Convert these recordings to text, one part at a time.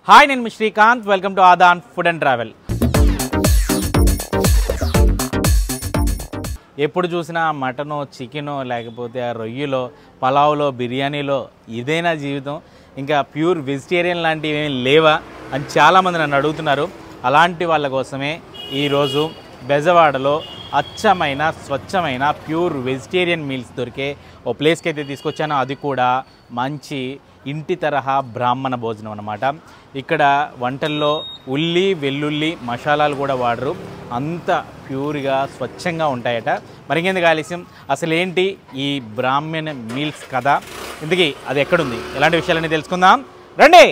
Hi నేను మీ Srikanth welcome to Adaan food and travel ఎప్పుడు చూసినా మటనో చికెనో లేకపోతే ఆ రొయ్యలో పలావ్లో బిర్యానీలో ఇదేనా జీవితం ఇంకా ప్యూర్ వెజిటేరియన్ లాంటివి ఏమి లేవా అని చాలామంది నన్ను అడుగుతున్నారు అలాంటి వాళ్ళ కోసమే ఈరోజు బెజవాడలో అచ్చమైన స్వచ్ఛమైన ప్యూర్ వెజిటేరియన్ మీల్స్ దొరికే ఓ ప్లేస్కి అయితే తీసుకొచ్చాను అది కూడా మంచి ఇంటి తరహా బ్రాహ్మణ భోజనం అన్నమాట ఇక్కడ వంటల్లో ఉల్లి వెల్లుల్లి మసాలాలు కూడా వాడరు అంత ప్యూర్గా స్వచ్ఛంగా ఉంటాయట మరి ఇంకెందుకు ఆలస్యం అసలు ఏంటి ఈ బ్రాహ్మణ మీల్స్ కథ ఇందుకీ అది ఎక్కడుంది ఎలాంటి విషయాలన్నీ తెలుసుకుందాం రండి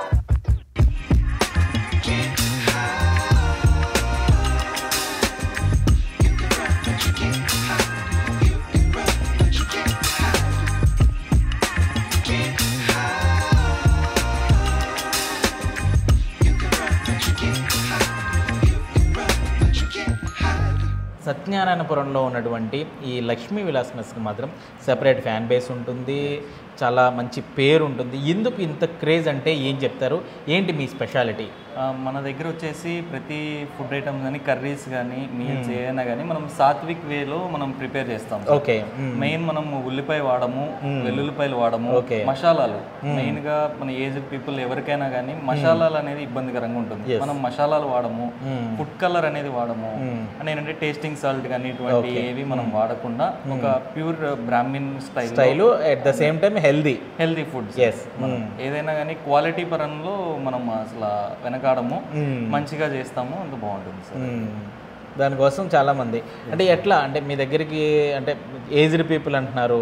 సత్యనారాయణపురంలో ఉన్నటువంటి ఈ లక్ష్మీ విలాస్ మెస్కి మాత్రం సెపరేట్ ఫ్యాన్ బేస్ ఉంటుంది చాలా మంచి పేరు ఉంటుంది ఎందుకు ఇంత క్రేజ్ అంటే ఏం చెప్తారు ఏంటి మీ స్పెషాలిటీ ఆ, మన దగ్గర వచ్చేసి ప్రతి ఫుడ్ ఐటమ్స్ కానీ కర్రీస్ కానీ మీల్స్ ఏదైనా కానీ మనం సాత్విక్ వేలో మనం ప్రిపేర్ చేస్తాం ఓకే మెయిన్ మనం ఉల్లిపాయ వాడము వెల్లుల్లిపాయలు వాడము Okay. మసాలాలు మెయిన్ గా మన ఏజ్డ్ పీపుల్ ఎవరికైనా కానీ మసాలాలు అనేది ఇబ్బందికరంగా ఉంటుంది మనం మసాలాలు వాడము ఫుడ్ కలర్ అనేది వాడము అంటే ఏంటంటే టేస్టింగ్ సాల్ట్ కానీ ఇటువంటి ఏవి మనం వాడకుండా ఒక pure Brahmin style style at the same time healthy healthy foods ఎస్ ఏదైనా కానీ క్వాలిటీ పరంలో మనం అసలు వెనకాడము మంచిగా చేస్తాము అంత బాగుంటుంది సార్ దానికోసం చాలామంది అంటే ఎట్లా అంటే మీ దగ్గరికి అంటే ఏజ్డ్ పీపుల్ అంటున్నారు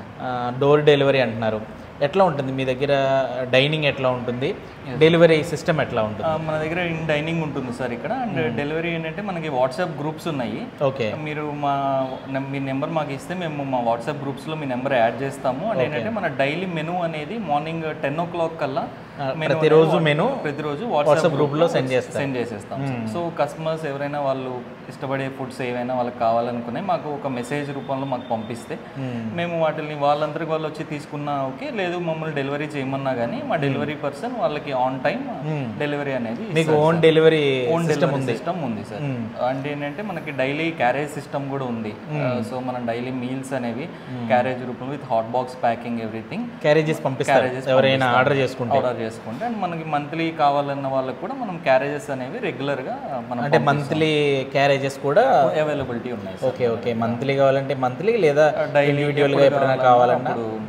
డోర్ డెలివరీ అంటున్నారు ఎట్లా ఉంటుంది మీ దగ్గర డైనింగ్ ఎట్లా ఉంటుంది డెలివరీ సిస్టమ్ ఎట్లా ఉంటుంది ఆ, మన దగ్గర ఇన్ డైనింగ్ ఉంటుంది సార్ ఇక్కడ అండ్ డెలివరీ ఏంటంటే మనకి వాట్సాప్ గ్రూప్స్ ఉన్నాయి ఓకే మీరు మా నెం- మీ నెంబర్ మాకు ఇస్తే మేము మా వాట్సాప్ గ్రూప్స్లో మీ నెంబర్ యాడ్ చేస్తాము అండ్ ఏంటంటే మన డైలీ మెనూ అనేది మార్నింగ్ టెన్ ఓ క్లాక్ కల్లా menu ప్రతిరోజు అనేది మెను ప్రతిరోజు వాట్సాప్ వాట్సాప్ గ్రూప్లో సెండ్ చేస్తారు సెండ్ చేసేస్తాం సో కస్టమర్స్ ఎవరైనా వాళ్ళు ఇష్టపడే ఫుడ్స్ ఏవైనా వాళ్ళకి కావాలనుకునే మాకు ఒక మెసేజ్ రూపంలో మాకు పంపిస్తే మేము వాటిని వాళ్ళందరికి వాళ్ళు వచ్చి తీసుకున్నా ఓకే లేదు మమ్మల్ని డెలివరీ చేయమన్నా కానీ మా డెలివరీ పర్సన్ వాళ్ళకి ఆన్ టైం డెలివరీ అనేది మీకు own delivery own system delivery ఉంది సిస్టమ్ ఉంది సార్ అంటే ఏంటంటే మనకి డైలీ క్యారేజ్ సిస్టమ్ కూడా ఉంది సో మనం డైలీ మీల్స్ అనేవి క్యారేజ్ రూపంలో with hot box packing everything carriages పంపిస్తారు ఎవరైనా ఆర్డర్ చేసుకుంటే ఆర్డర్ చేసుకుంటే అండ్ మనకి మంత్లీ కావాలన్న వాళ్ళకి కూడా మనం క్యారేజెస్ అనేవి రెగ్యులర్ గా మనం అంటే మంత్లీ క్యారేజెస్ కూడా అవైలబిలిటీ ఉన్నాయి సార్ ఓకే ఓకే మంత్లీ కావాలంటే మంత్లీ లేదా డైలీ ఇండివిజువల్గా ఎప్పుడైనా కావాలన్నా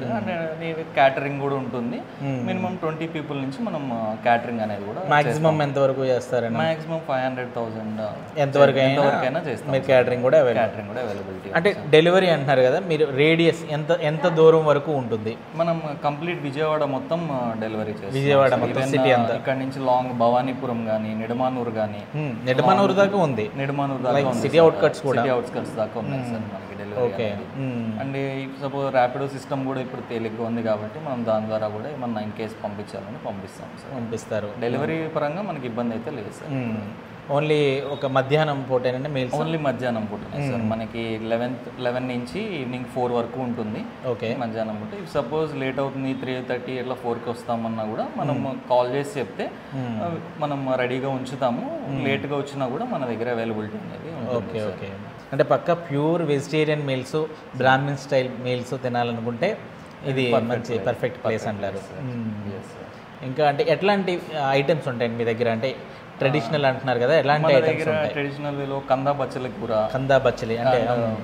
క్యాటరింగ్ కూడా ఉంటుంది మినిమం ట్వంటీ పీపుల్ నుంచి మనం క్యాటరింగ్ అనేది కూడా మాక్సిమం ఎంత వరకు చేస్తారండి మాక్సిమం ఫైవ్ హండ్రెడ్ థౌసండ్ ఎంతవరకు అయినా ఎంతవరకైనా చేస్తాం మీరు క్యాటరింగ్ కూడా అవైలబుల్ క్యాటరింగ్ కూడా అవైలబిలిటీ అంటే డెలివరీ అంటున్నారు కదా మీరు రేడియస్ ఎంత ఎంత దూరం వరకు ఉంటుంది మనం కంప్లీట్ విజయవాడ మొత్తం డెలివరీ చేస్తాం విజయవాడ మొత్తం సిటీ అంతా ఇక్కడ నుంచి లాంగ్ భవానీపురం కానీ నిడమానూరు కానీ హ్మ్, నెడమనూరు దాకా ఉంది నిడమానూరు దాకా ఉంది సిటీ అవుట్కట్స్ కూడా సిటీ అవుట్స్కట్స్ దాకా ఉన్నాయి సార్ మనకి delivery okay hmm. And suppose Rapido system కూడా ఇప్పుడు తేలిగ్గా ఉంది కాబట్టి మనం దాని ద్వారా కూడా ఏమన్నా ఇన్ కేస్ పంపించాలని పంపిస్తాం సార్ పంపిస్తారు డెలివరీ పరంగా మనకి ఇబ్బంది అయితే లేదు సార్ ఓన్లీ ఒక మధ్యాహ్నం పూటేనంటే మీల్స్ ఓన్లీ మధ్యాహ్నం పూట సార్ మనకి లెవెన్త్ లెవెన్ నుంచి ఈవినింగ్ ఫోర్ వరకు ఉంటుంది ఓకే మధ్యాహ్నం పూట ఇఫ్ సపోజ్ లేట్ అవుతుంది త్రీ థర్టీ ఇట్లా ఫోర్కి వస్తామన్నా కూడా మనం కాల్ చేసి చెప్తే ఆ, మనం రెడీగా ఉంచుతాము లేట్గా వచ్చినా కూడా మన దగ్గర అవైలబిలిటీ అనేది ఉంటుంది. ఓకే ఓకే అంటే పక్క pure vegetarian meals Brahmin style meals తినాలనుకుంటే ఇది మంచి పర్ఫెక్ట్ ప్లేస్ అంటారు మ్మ్. Yes, sir. ఇంకా అంటే ఎట్లాంటి ఐటమ్స్ ఉంటాయండి మీ దగ్గర అంటే ట్రెడిషనల్ అంటున్నారు కదా ఎలాంటి మన ఐటమ్స్ దగ్గర ట్రెడిషనల్ వేలో కందా బచ్చల కూర కందా బచ్చలి అంటే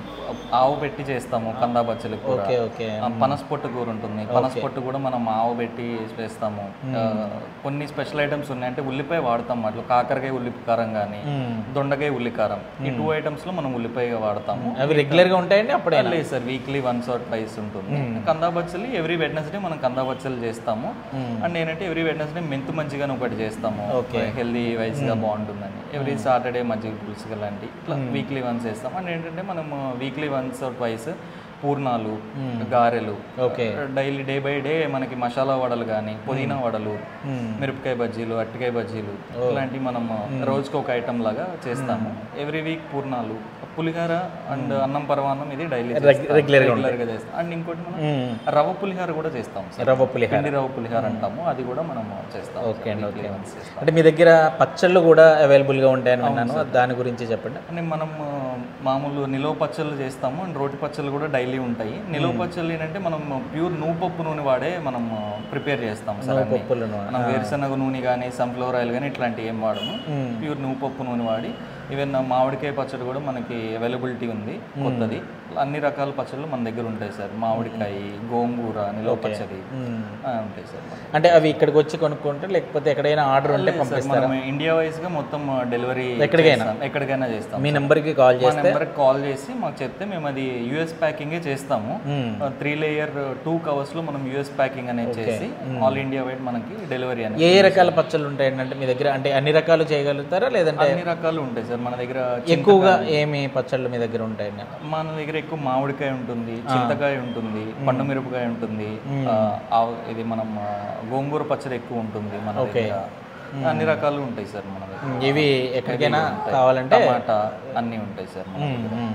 ఆవు పెట్టి చేస్తాము కందా బచ్చల కూర ఓకే ఓకే ఆ, పనసపొట్టు కూర ఉంటుంది పనసపొట్టు కూడా మనం ఆవు పెట్టి వేస్తాము ఆ, కొన్ని స్పెషల్ ఐటమ్స్ ఉన్నాయి అంటే ఉల్లిపాయ వాడతాం అట్లా కాకరకాయ ఉల్లికారం కానీ మ్మ్. దొండకాయ ఉల్లికారం ఈ టూ ఐటమ్స్ లో మనం ఉల్లిపాయ వాడతాము అవి రెగ్యులర్ గా ఉంటాయండి అప్పుడే లేదు sir weekly once or twice ఉంటుంది కందా బచ్చలి ఎవ్రీ వెడ్నెస్డే మనం కందా బచ్చలు చేస్తాము అండ్ ఏంటంటే ఎవ్రీ వెడ్నెస్డే మెంతు మంచిగానే ఒకటి చేస్తాము హెల్దీ వైజ్ గా బాగుంటుందని ఎవ్రీ సాటర్డే మజ్జిగ పులుసు లాంటి ఇట్లా వీక్లీ వన్స్ చేస్తాం అండ్ ఏంటంటే మనం వీక్లీ వన్స్ ఆర్ ట్వైస్ పూర్ణాలు గారెలు okay daily day by day మనకి మసాలా వడలు కానీ పుదీనా వడలు మిరపకాయ బజ్జీలు అరటికాయ బజ్జీలు ఇలాంటివి మనం రోజుకి ఒక ఐటమ్ లాగా చేస్తాము ఎవ్రీ వీక్ పూర్ణాలు పులిహార అండ్ అన్నం పరమాన్నం ఇది డైలీ రెగ్యులర్గా రెగ్యులర్ గా చేస్తాం అండ్ ఇంకోటి మనం రవ్వ పులిహార కూడా చేస్తాం సార్ రవ్వ పులిహార పిండి రవ్వ పులిహార అంటాము అది కూడా మనం చేస్తాం ఓకే అండి ఓకే weekly once చేస్తాం అంటే మీ దగ్గర పచ్చళ్ళు కూడా అవైలబుల్గా ఉంటాయని విన్నాను దాని గురించి చెప్పండి అంటే మనం ఆ, మామూలు నిలవ పచ్చళ్ళు చేస్తాము అండ్ రోటి పచ్చళ్ళు కూడా డైలీ ఉంటాయి నిలవ పచ్చళ్ళు ఏంటంటే మనం ప్యూర్ నూపప్పు నూనె వాడే మనం ప్రిపేర్ చేస్తాం సార్ అన్ని. పప్పులను మనం వేరుశనగ నూనె కానీ సన్ఫ్లవర్ ఆయిల్ కానీ ఇట్లాంటివి ఏం వాడము ప్యూర్ నూపప్పు నూనె వాడి ఈవెన్ మామిడికాయ పచ్చడి కూడా మనకి అవైలబిలిటీ ఉంది కొత్తది అన్ని రకాల పచ్చళ్ళు మన దగ్గర ఉంటాయి సార్ మామిడికాయ గోంగూర నిలవ పచ్చడి ఆ, ఉంటాయి సార్ మన అంటే అవి ఇక్కడికి వచ్చి కొనుక్కుంటే లేకపోతే ఎక్కడైనా ఆర్డర్ ఉంటే సార్ పంపిస్తారా మనం ఇండియా వైజ్ గా మొత్తం డెలివరీ ఎక్కడికైనా? ఎక్కడికైనా చేస్తాం మీ నెంబర్కి కాల్ మా చేస్తే నెంబర్కి కాల్ చేసి మాకు చెప్తే మేము అది యూఎస్ ప్యాకింగే చేస్తాము త్రీ లేయర్ టూ కవర్స్ లో మనం యూఎస్ ప్యాకింగ్ అనేది చేసి ఆల్ ఇండియా వైడ్ మనకి డెలివరీ అనేది ఏ ఏ రకాల పచ్చళ్ళు ఉంటాయండి అంటే మీ దగ్గర అంటే అన్ని రకాలు చేయగలుగుతారా లేదంటే అన్ని రకాలు ఉంటాయి సార్ మన దగ్గర ఎక్కువగా ఏమి పచ్చళ్ళు మీ దగ్గర ఉంటాయండి మన దగ్గర ఎక్కువ మామిడికాయ ఉంటుంది చింతకాయ ఉంటుంది పండు మిరపకాయ ఉంటుంది ఆ, ఆవ- ఇది మనం ఆ, గోంగూర పచ్చడి ఎక్కువ ఉంటుంది మన దగ్గర అన్ని రకాలు ఉంటాయి సార్ మన దగ్గర ఉమ్, ఇవి ఎక్కడికైనా కావాలంటే టమాటా అన్నీ ఉంటాయి సార్ మన దగ్గర. ఉమ్.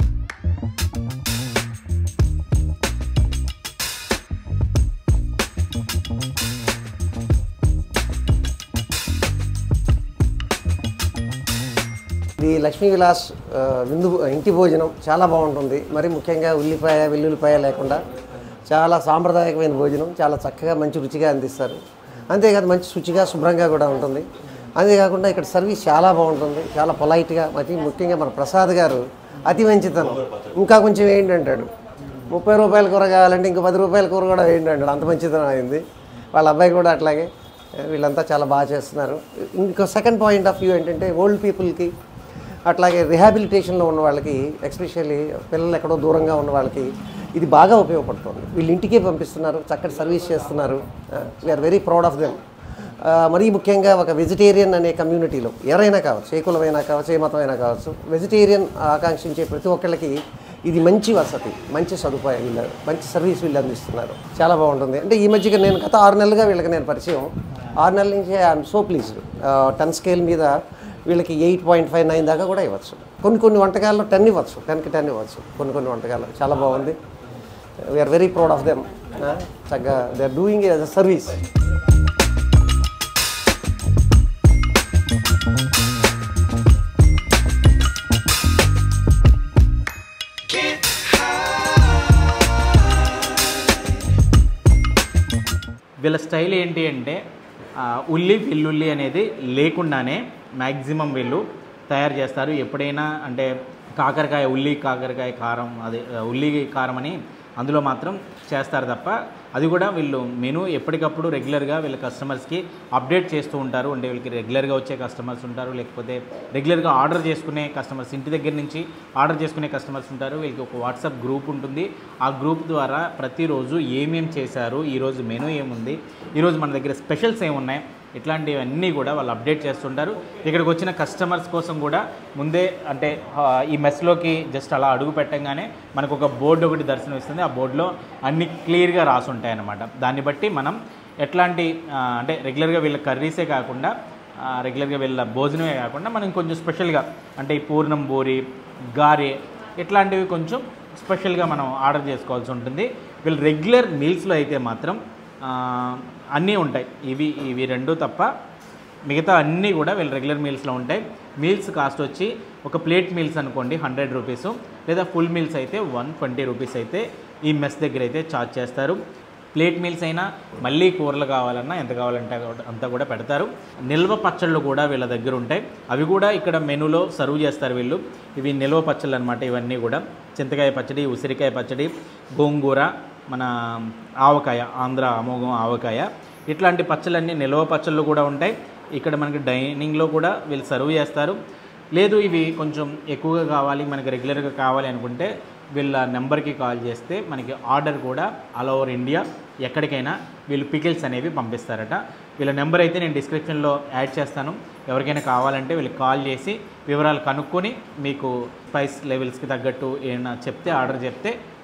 ఇది లక్ష్మీ విలాస్ ఆ, విందు ఇంటి భోజనం చాలా బాగుంటుంది మరి ముఖ్యంగా ఉల్లిపాయ వెల్లుల్లిపాయ లేకుండా చాలా సాంప్రదాయకమైన భోజనం చాలా చక్కగా మంచి రుచిగా అందిస్తారు అంతేకాదు మంచి శుచిగా శుభ్రంగా కూడా ఉంటుంది అంతేకాకుండా ఇక్కడ సర్వీస్ చాలా బాగుంటుంది చాలా పొలైట్గా మరి ముఖ్యంగా మన ప్రసాద్ గారు అతి మంచితనం ఇంకా కొంచెం వేయండి అంటాడు ముప్పై రూపాయల కూర కావాలంటే ఇంకో పది రూపాయల కూర కూడా వేయండి అంటాడు అంత మంచితనం అయింది వాళ్ళ అబ్బాయి కూడా అట్లాగే వీళ్ళంతా చాలా బాగా చేస్తున్నారు ఇంకో సెకండ్ పాయింట్ ఆఫ్ వ్యూ ఏంటంటే ఓల్డ్ పీపుల్కి అట్లాగే రిహాబిలిటేషన్లో ఉన్న వాళ్ళకి ఎస్పెషల్లీ పిల్లలు ఎక్కడో దూరంగా ఉన్న వాళ్ళకి ఇది బాగా ఉపయోగపడుతుంది వీళ్ళు ఇంటికే పంపిస్తున్నారు చక్కటి సర్వీస్ చేస్తున్నారు we are very proud of them మరీ ముఖ్యంగా ఒక వెజిటేరియన్ అనే కమ్యూనిటీలో ఎవరైనా కావచ్చు ఏ కులమైనా కావచ్చు ఏ మతమైనా కావచ్చు వెజిటేరియన్ ఆకాంక్షించే ప్రతి ఒక్కళ్ళకి ఇది మంచి వసతి మంచి సదుపాయం వీళ్ళు మంచి సర్వీస్ వీళ్ళు అందిస్తున్నారు చాలా బాగుంటుంది అంటే ఈ మధ్యగా నేను గత ఆరు నెలలుగా వీళ్ళకి నేను పరిచయం ఆరు నెలల నుంచి I'm so pleased ten scale మీద వీళ్ళకి ఎయిట్ పాయింట్ ఫైవ్ నైన్ దాకా కూడా ఇవ్వచ్చు కొన్ని కొన్ని వంటకాల్లో టెన్ ఇవ్వచ్చు టెన్కి టెన్ ఇవ్వచ్చు కొన్ని కొన్ని వంటకాలు చాలా బాగుంది we are very proud of them చక్కగా they are doing as a service వీళ్ళ స్టైల్ ఏంటి అంటే ఆ, ఉల్లి వెల్లుల్లి అనేది లేకుండానే మ్యాక్సిమం వీళ్ళు తయారు చేస్తారు ఎప్పుడైనా అంటే కాకరకాయ ఉల్లి కాకరకాయ కారం అదే ఆ, ఉల్లి కారం అని అందులో మాత్రం చేస్తారు తప్ప అది కూడా వీళ్ళు మెనూ ఎప్పటికప్పుడు రెగ్యులర్గా వీళ్ళ కస్టమర్స్కి అప్డేట్ చేస్తూ ఉంటారు అంటే వీళ్ళకి రెగ్యులర్గా వచ్చే కస్టమర్స్ ఉంటారు లేకపోతే రెగ్యులర్గా ఆర్డర్ చేసుకునే కస్టమర్స్ ఇంటి దగ్గర నుంచి ఆర్డర్ చేసుకునే కస్టమర్స్ ఉంటారు వీళ్ళకి ఒక వాట్సాప్ గ్రూప్ ఉంటుంది ఆ గ్రూప్ ద్వారా ప్రతిరోజు ఏమేం చేశారు ఈరోజు మెనూ ఏముంది ఈరోజు మన దగ్గర స్పెషల్స్ ఏమున్నాయి ఇట్లాంటివన్నీ కూడా వాళ్ళు అప్డేట్ చేస్తుంటారు ఇక్కడికి వచ్చిన కస్టమర్స్ కోసం కూడా ముందే అంటే ఆ, ఈ మెస్లోకి జస్ట్ అలా అడుగు పెట్టంగానే మనకు ఒక బోర్డు ఒకటి దర్శనం ఇస్తుంది ఆ బోర్డులో అన్ని క్లియర్గా రాసి ఉంటాయి అన్నమాట దాన్ని బట్టి మనం ఎట్లాంటి ఆ, అంటే రెగ్యులర్గా వీళ్ళ కర్రీసే కాకుండా ఆ, రెగ్యులర్గా వీళ్ళ భోజనమే కాకుండా మనం కొంచెం స్పెషల్గా అంటే ఈ పూర్ణం బూరి గారె ఇట్లాంటివి కొంచెం స్పెషల్గా మనం ఆర్డర్ చేసుకోవాల్సి ఉంటుంది వీళ్ళు రెగ్యులర్ మీల్స్లో అయితే మాత్రం ఆ, అన్నీ ఉంటాయి ఇవి ఇవి రెండు తప్ప మిగతా అన్నీ కూడా వీళ్ళు రెగ్యులర్ మీల్స్లో ఉంటాయి మీల్స్ కాస్ట్ వచ్చి ఒక ప్లేట్ మీల్స్ అనుకోండి హండ్రెడ్ రూపీస్ లేదా ఫుల్ మీల్స్ అయితే వన్ ట్వంటీ రూపీస్ అయితే ఈ మెస్ దగ్గర అయితే ఛార్జ్ చేస్తారు ప్లేట్ మీల్స్ అయినా మళ్ళీ కూరలు కావాలన్నా ఎంత కావాలంటే అంతా కూడా పెడతారు నిల్వ పచ్చళ్ళు కూడా వీళ్ళ దగ్గర ఉంటాయి అవి కూడా ఇక్కడ మెనూలో సర్వ్ చేస్తారు వీళ్ళు ఇవి నిల్వ పచ్చళ్ళు అనమాట ఇవన్నీ కూడా చింతకాయ పచ్చడి ఉసిరికాయ పచ్చడి గోంగూర మన ఆవకాయ ఆంధ్ర అమోఘం ఆవకాయ ఇట్లాంటి పచ్చళ్ళన్నీ నిల్వ పచ్చళ్ళు కూడా ఉంటాయి ఇక్కడ మనకి డైనింగ్లో కూడా వీళ్ళు సర్వ్ చేస్తారు లేదు ఇవి కొంచెం ఎక్కువగా కావాలి మనకి రెగ్యులర్గా కావాలి అనుకుంటే వీళ్ళ నెంబర్కి కాల్ చేస్తే మనకి ఆర్డర్ కూడా ఆల్ ఓవర్ ఇండియా ఎక్కడికైనా వీళ్ళు పికిల్స్ అనేవి పంపిస్తారట వీళ్ళ నెంబర్ అయితే నేను డిస్క్రిప్షన్లో యాడ్ చేస్తాను ఎవరికైనా కావాలంటే వీళ్ళకి కాల్ చేసి వివరాలు కనుక్కొని మీకు స్పైస్ లెవెల్స్కి తగ్గట్టు ఏమైనా చెప్తే ఆర్డర్ చెప్తే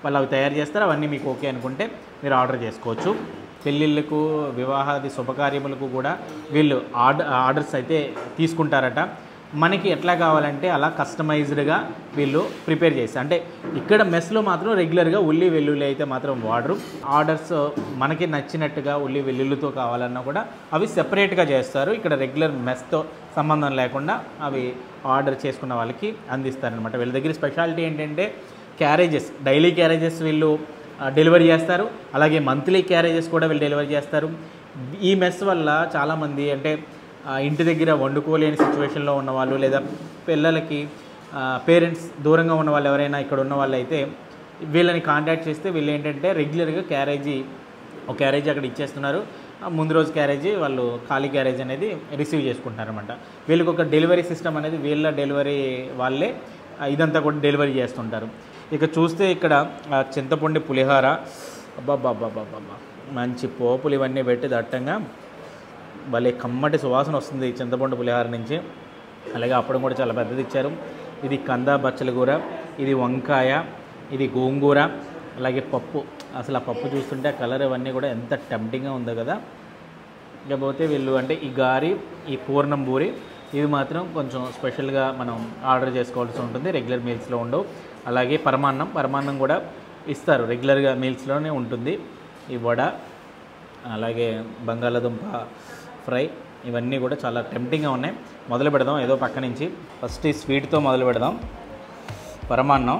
వాళ్ళు అవి తయారు చేస్తారు అవన్నీ మీకు ఓకే అనుకుంటే మీరు ఆర్డర్ చేసుకోవచ్చు పెళ్ళిళ్ళకు వివాహాది శుభకార్యములకు కూడా వీళ్ళు ఆర్డర్ ఆర్డర్స్ అయితే తీసుకుంటారట మనకి ఎట్లా కావాలంటే అలా కస్టమైజ్డ్గా వీళ్ళు ప్రిపేర్ చేస్తారు అంటే ఇక్కడ మెస్లో మాత్రం రెగ్యులర్గా ఉల్లి వెల్లుల్లి అయితే మాత్రం వాడరు ఆర్డర్స్ మనకి నచ్చినట్టుగా ఉల్లి వెల్లుల్లితో కావాలన్నా కూడా అవి సెపరేట్గా చేస్తారు ఇక్కడ రెగ్యులర్ మెస్తో సంబంధం లేకుండా అవి ఆర్డర్ చేసుకున్న వాళ్ళకి అందిస్తారనమాట వీళ్ళ దగ్గర స్పెషాలిటీ ఏంటంటే క్యారేజెస్ డైలీ క్యారేజెస్ వీళ్ళు ఆ, డెలివరీ చేస్తారు అలాగే మంత్లీ క్యారేజెస్ కూడా వీళ్ళు డెలివరీ చేస్తారు ఈ మెస్ వల్ల చాలామంది అంటే ఆ, ఇంటి దగ్గర వండుకోలేని సిచ్యువేషన్లో ఉన్న వాళ్ళు లేదా పిల్లలకి పేరెంట్స్ దూరంగా ఉన్న వాళ్ళు ఎవరైనా ఇక్కడ ఉన్న వాళ్ళు అయితే వీళ్ళని కాంటాక్ట్ చేస్తే వీళ్ళు ఏంటంటే రెగ్యులర్గా క్యారేజీ ఒక క్యారేజీ అక్కడ ఇచ్చేస్తున్నారు ఆ ముందు రోజు క్యారేజీ వాళ్ళు ఖాళీ క్యారేజ్ అనేది రిసీవ్ చేసుకుంటున్నారు అనమాట వీళ్ళకి ఒక డెలివరీ సిస్టమ్ అనేది వీళ్ళ డెలివరీ వాళ్ళే ఆ, ఇదంతా కూడా డెలివరీ చేస్తుంటారు ఇక చూస్తే ఇక్కడ ఆ, చింతపండు పులిహార అబ్బాబ్బాబ్బాబ్బా మంచి పోపులు ఇవన్నీ పెట్టి దట్టంగా భలే కమ్మటి సువాసన వస్తుంది ఈ చింతపండు పులిహార నుంచి అలాగే అప్పడం కూడా చాలా పెద్దది ఇచ్చారు ఇది కంద బచ్చల కూర ఇది వంకాయ ఇది గోంగూర అలాగే పప్పు అసలు ఆ పప్పు చూస్తుంటే ఆ కలర్ ఇవన్నీ కూడా ఎంత టెంప్టింగ్గా ఉందో కదా ఇకపోతే వీళ్ళు అంటే ఈ గారి ఈ పూర్ణం బూరి ఇవి మాత్రం కొంచెం స్పెషల్గా మనం ఆర్డర్ చేసుకోవాల్సి ఉంటుంది రెగ్యులర్ మీల్స్లో ఉండవు అలాగే పరమాన్నం పరమాన్నం కూడా ఇస్తారు రెగ్యులర్గా మీల్స్లోనే ఉంటుంది ఈ వడ అలాగే బంగాళాదుంప ఫ్రై ఇవన్నీ కూడా చాలా టెంప్టింగ్గా ఉన్నాయి మొదలు పెడదాం ఏదో పక్క నుంచి ఫస్ట్ ఈ స్వీట్తో మొదలు పెడదాం పరమాన్నం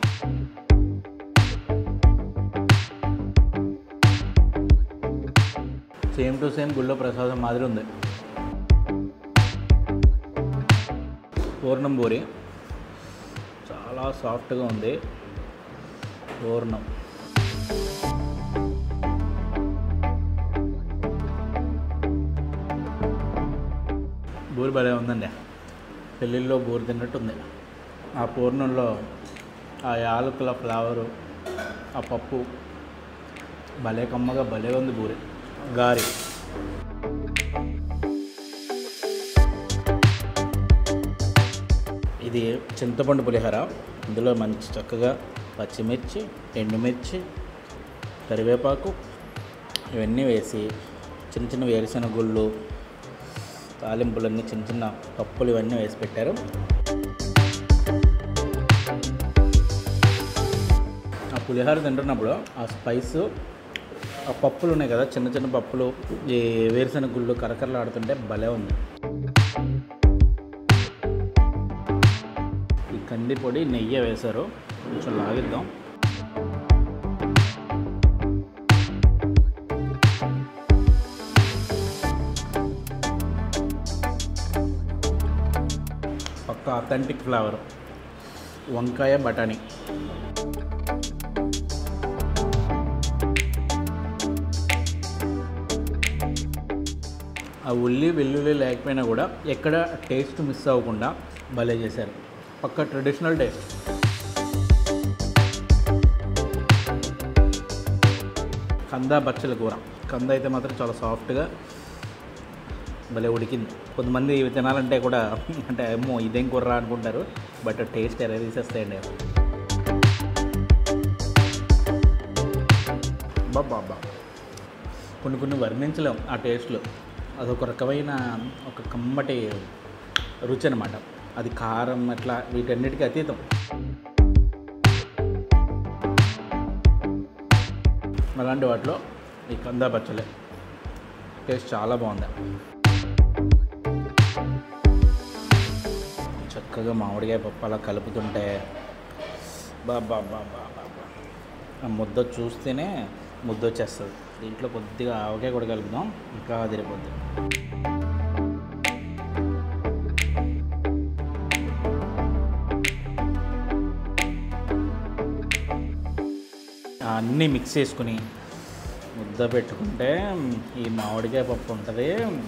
సేమ్ టు సేమ్ గుళ్ళో ప్రసాదం మాదిరి ఉంది పూర్ణం బూరి చాలా సాఫ్ట్గా ఉంది పూర్ణం బూరి భలే ఉందండి పెళ్ళిళ్ళలో బూరి తిన్నట్టుంది ఆ పూర్ణంలో ఆ యాలకుల ఫ్లేవరు ఆ పప్పు భలే కమ్మగా భలే ఉంది బూరి గారి ఇది చింతపండు పులిహోర ఇందులో మంచి చక్కగా పచ్చిమిర్చి ఎండుమిర్చి కరివేపాకు ఇవన్నీ వేసి చిన్న చిన్న వేరుశెనగ గుళ్ళు తాలింపులన్నీ చిన్న చిన్న పప్పులు ఇవన్నీ వేసి పెట్టారు ఆ పులిహోర తింటున్నప్పుడు ఆ స్పైస్ ఆ పప్పులు ఉన్నాయి కదా చిన్న చిన్న పప్పులు ఈ వేరుశెనగ గుళ్ళు కరకరలాడుతుంటే భలే ఉంది ఈ కంది పొడి నెయ్యి వేశారు కొంచెం లాగిద్దాం పక్క అథెంటిక్ ఫ్లేవర్ వంకాయ బఠానీ ఆ ఉల్లి వెల్లుల్లి లేకపోయినా కూడా ఎక్కడ టేస్ట్ మిస్ అవ్వకుండా భలే చేశారు పక్క ట్రెడిషనల్ టేస్ట్ కంద బచ్చల కూర కంద అయితే మాత్రం చాలా సాఫ్ట్గా భలే ఉడికింది కొంతమంది ఇవి తినాలంటే కూడా అంటే ఏమో ఇదేం కూర అనుకుంటారు బట్ టేస్ట్ ఎర్ర తీసేస్తాయండి బాబా కొన్ని కొన్ని వర్ణించలేం ఆ టేస్ట్లు అదొక రకమైన ఒక కమ్మటి రుచి అనమాట అది కారం అట్లా వీటన్నిటికీ అతీతం అలాంటి వాటిలో ఈ కందా పచ్చలే టేస్ట్ చాలా బాగుంది చక్కగా మామిడికాయ పప్పు అలా కలుపుతుంటే బాబా బాబా బాబా ఆ ముద్ద చూస్తేనే ముద్ద వచ్చేస్తుంది దీంట్లో కొద్దిగా ఆవకాయ కూడా కలుపుదాం ఇంకా అదిరిపోద్ది అన్నీ మిక్స్ చేసుకుని ముద్ద పెట్టుకుంటే ఈ మామిడికాయ పప్పు ఉంటుంది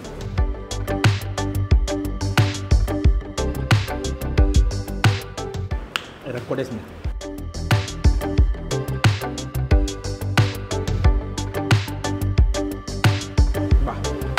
రెక్కొడేసింది బా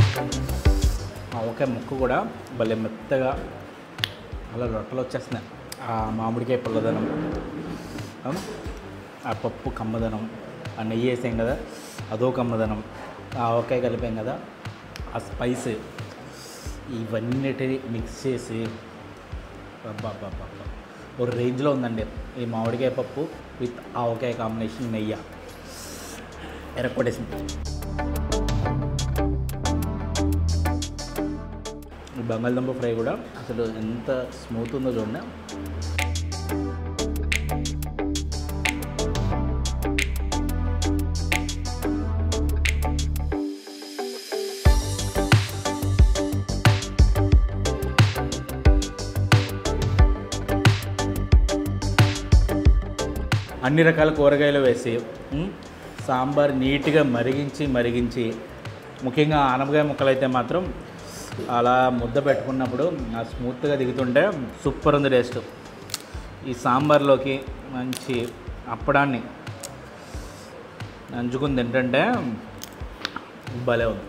ఆవకాయ ముక్క కూడా భలే మెత్తగా అలా రొట్టెలు వచ్చేస్తున్నాయి ఆ మామిడికాయ పుల్లదనం ఆ, ఆ పప్పు కమ్మదనం ఆ నెయ్యి వేసాం కదా అదో కమ్మదనం ఆ ఆవకాయ కలిపాం కదా ఆ స్పైస్ ఇవన్నిటిని మిక్స్ చేసి బాబా ఓ రేంజ్లో ఉందండి ఈ మామిడికాయ పప్పు విత్ ఆవకాయ కాంబినేషన్ నెయ్యి ఎరక్కొట్టేసింది ఈ బంగాళదుంప ఫ్రై కూడా అసలు ఎంత స్మూత్ ఉందో చూడండి అన్ని రకాల కూరగాయలు వేసి ఉమ్, సాంబార్ నీట్గా మరిగించి మరిగించి ముఖ్యంగా ఆనపకాయ ముక్కలు అయితే మాత్రం అలా ముద్ద పెట్టుకున్నప్పుడు ఆ స్మూత్గా దిగుతుంటే సూపర్ ఉంది టేస్ట్ ఈ సాంబార్లోకి మంచి అప్పడాన్ని నంచుకుని తింటుంటే భలే ఉంది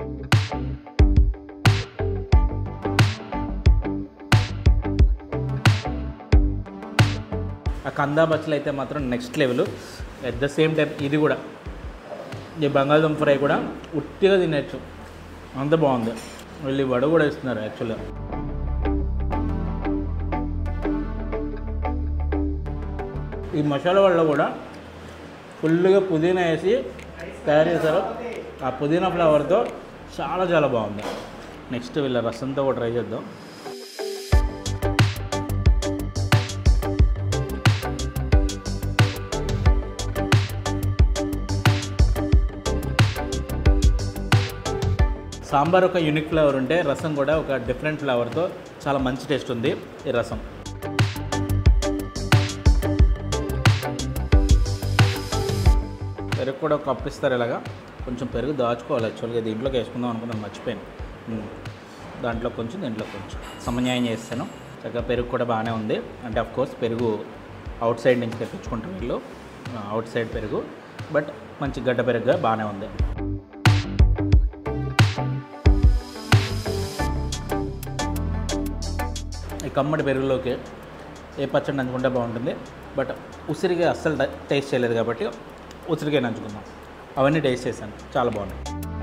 ఆ కందా బచ్చలు అయితే మాత్రం next level at the same time ఇది కూడా ఈ బంగాళదుంప ఫ్రై కూడా ఉట్టిగా తినచ్చు అంత బాగుంది వీళ్ళు ఈ వడ కూడా ఇస్తున్నారు యాక్చువల్గా ఈ మసాలా వడలో కూడా ఫుల్గా పుదీనా వేసి తయారు చేశారు ఆ పుదీనా ఫ్లేవర్తో చాలా చాలా బాగుంది నెక్స్ట్ వీళ్ళ రసంతో కూడా ట్రై చేద్దాం సాంబార్ ఒక యూనిక్ ఫ్లేవర్ ఉంటే రసం కూడా ఒక డిఫరెంట్ ఫ్లేవర్తో చాలా మంచి టేస్ట్ ఉంది ఈ రసం పెరుగు కూడా కప్పు ఇస్తారు ఇలాగా కొంచెం పెరుగు దాచుకోవాలి యాక్చువల్గా దీంట్లోకి వేసుకుందాం అనుకున్నాను మర్చిపోయాను ఉమ్. దాంట్లో కొంచెం దీంట్లో కొంచెం సమన్యాయం చేస్తాను చక్కగా పెరుగు కూడా బాగానే ఉంది అంటే అఫ్ కోర్స్ పెరుగు అవుట్ సైడ్ నుంచి తెప్పించుకుంటాం వీళ్ళు అవుట్ సైడ్ పెరుగు బట్ మంచి గడ్డ పెరుగుగా బాగానే ఉంది ఈ కమ్మడి పెరుగులోకి ఏ పచ్చడి నంచుకుంటే బాగుంటుంది బట్ ఉసిరిగా అస్సలు ట- టేస్ట్ చేయలేదు కాబట్టి ఉసిరికాయ నంచుకుందాం అవన్నీ టేస్ట్ చేశాను చాలా బాగున్నాయి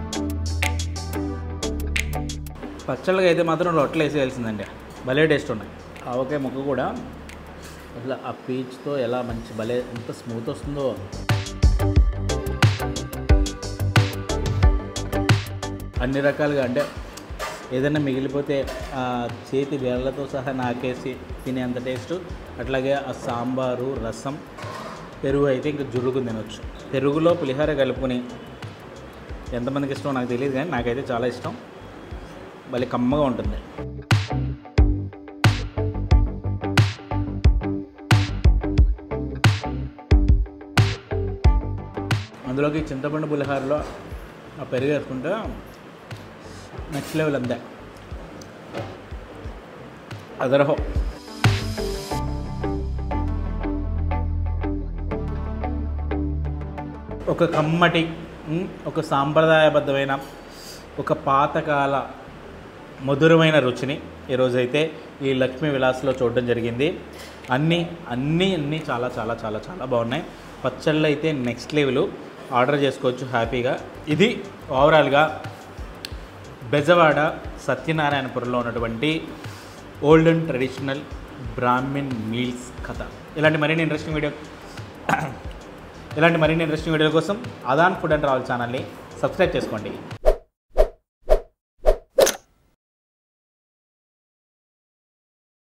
పచ్చళ్ళకి అయితే మాత్రం రొట్టెలు వేసేయాల్సిందండి భలే టేస్ట్ ఉన్నాయి ఆవకాయ ముక్క కూడా అసలు ఆ పీచ్తో ఎలా మంచి భలే ఎంత స్మూత్ వస్తుందో అన్ని రకాలుగా అంటే ఏదైనా మిగిలిపోతే ఆ చేతి వేళ్ళతో సహా నాకేసి తినేంత టేస్ట్ అట్లాగే ఆ సాంబారు రసం పెరుగు అయితే ఇంకా జురుగుని తినొచ్చు పెరుగులో పులిహోర కలుపుకొని ఎంతమందికి ఇష్టమో నాకు తెలియదు కానీ నాకైతే చాలా ఇష్టం భలే కమ్మగా ఉంటుంది అందులోకి చింతపండు పులిహోరలో ఆ పెరుగు వేసుకుంటే నెక్స్ట్ లెవెల్ అంతే అదరహో ఒక కమ్మటి ఉమ్, ఒక సాంప్రదాయబద్ధమైన ఒక పాతకాల మధురమైన రుచిని ఈరోజైతే ఈ లక్ష్మీ విలాస్లో చూడడం జరిగింది అన్నీ అన్నీ అన్నీ చాలా చాలా చాలా చాలా బాగున్నాయి పచ్చళ్ళు అయితే నెక్స్ట్ లెవెల్ ఆర్డర్ చేసుకోవచ్చు హ్యాపీగా ఇది ఓవరాల్గా బెజవాడ సత్యనారాయణపురంలో ఉన్నటువంటి old and traditional Brahmin meals కథ ఇలాంటి మరిన్ని ఇంట్రెస్టింగ్ వీడియో ఇలాంటి మరిన్ని ఇంట్రెస్టింగ్ వీడియోల కోసం అదాన్ ఫుడ్ అండ్ ట్రావెల్ ఛానల్ని సబ్స్క్రైబ్ చేసుకోండి